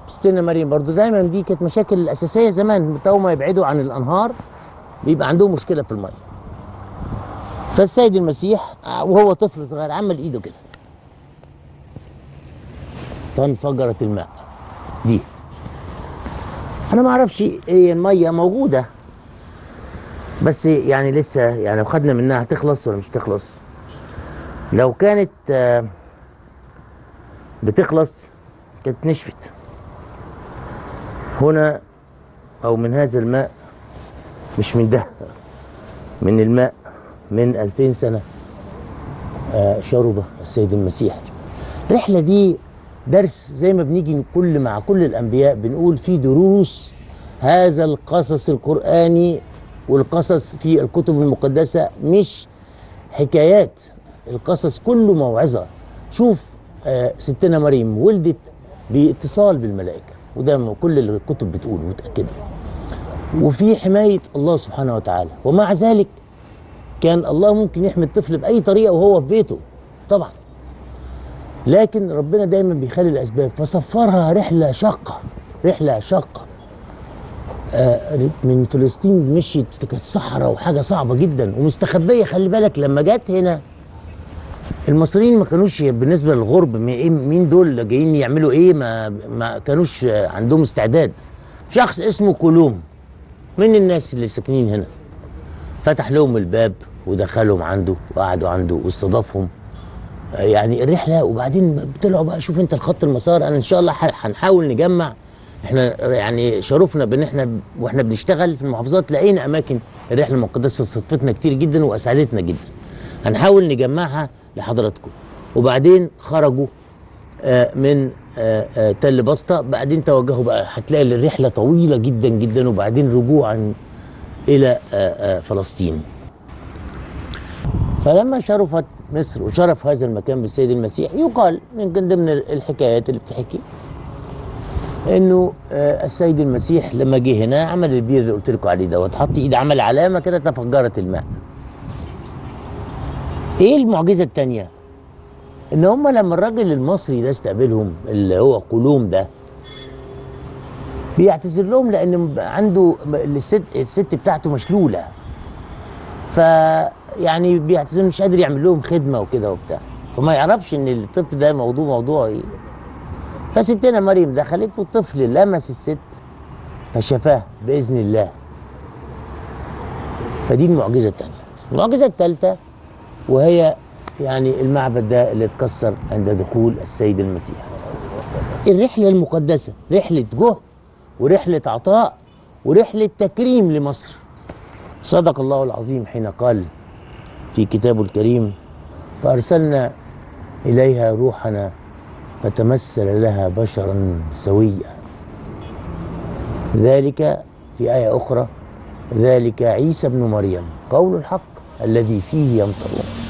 ستنا مريم برضو دايما دي كانت مشاكل الاساسيه زمان تو ما يبعدوا عن الانهار بيبقى عندهم مشكله في الميه فالسيد المسيح وهو طفل صغير عمل ايده كده فانفجرت الماء دي انا ما اعرفش ايه الميه موجوده بس يعني لسه يعني لو خدنا منها هتخلص ولا مش هتخلص لو كانت آه، بتخلص كانت نشفت هنا او من هذا الماء مش من ده من الماء من 2000 سنه آه، شرب السيد المسيح الرحله دي درس زي ما بنيجي كل مع كل الانبياء بنقول في دروس هذا القصص القراني والقصص في الكتب المقدسه مش حكايات القصص كله موعظه شوف آه، ستنا مريم ولدت باتصال بالملائكه وده م- كل الكتب بتقول متاكده وفي حمايه الله سبحانه وتعالى ومع ذلك كان الله ممكن يحمي الطفل باي طريقه وهو في بيته طبعا لكن ربنا دايما بيخلي الاسباب فسفرها رحله شاقه رحله شاقه آه، من فلسطين مشيت كانت صحراء وحاجه صعبه جدا ومستخبيه خلي بالك لما جت هنا المصريين ما كانوش بالنسبه للغرب م- إيه- مين دول جايين يعملوا ايه ما ما كانوش آه، عندهم استعداد شخص اسمه كولوم من الناس اللي ساكنين هنا فتح لهم الباب ودخلهم عنده وقعدوا عنده واستضافهم آه، يعني الرحله وبعدين طلعوا بقى شوف انت الخط المسار انا ان شاء الله ح- هنحاول نجمع احنا يعني شرفنا بان احنا ب- واحنا بنشتغل في المحافظات لقينا اماكن الرحله المقدسه صدفتنا كتير جدا واسعدتنا جدا هنحاول نجمعها لحضراتكم وبعدين خرجوا آه، من آه، آه، تل بسطة بعدين توجهوا بقى هتلاقي الرحلة طويلة جدا جدا وبعدين رجوعا إلى آه، آه، فلسطين فلما شرفت مصر وشرف هذا المكان بالسيد المسيح يقال من ضمن الحكايات اللي بتحكي انه آه، السيد المسيح لما جه هنا عمل البير اللي قلت لكم عليه دوت حط ايد عمل علامه كده تفجرت الماء ايه المعجزه الثانيه ان هم لما الراجل المصري ده استقبلهم اللي هو قلوم ده بيعتذر لهم لان عنده الست الست بتاعته مشلوله ف يعني بيعتذر مش قادر يعمل لهم خدمه وكده وبتاع فما يعرفش ان الطفل ده موضوع موضوع ايه فستنا مريم دخلت والطفل لمس الست فشفاه باذن الله فدي المعجزه الثانيه المعجزه الثالثه وهي يعني المعبد ده اللي اتكسر عند دخول السيد المسيح الرحله المقدسه رحله جهد ورحله عطاء ورحله تكريم لمصر صدق الله العظيم حين قال في كتابه الكريم فارسلنا اليها روحنا فتمثل لها بشرا سويا ذلك في ايه اخرى ذلك عيسى ابن مريم قول الحق الذي فيه يمترون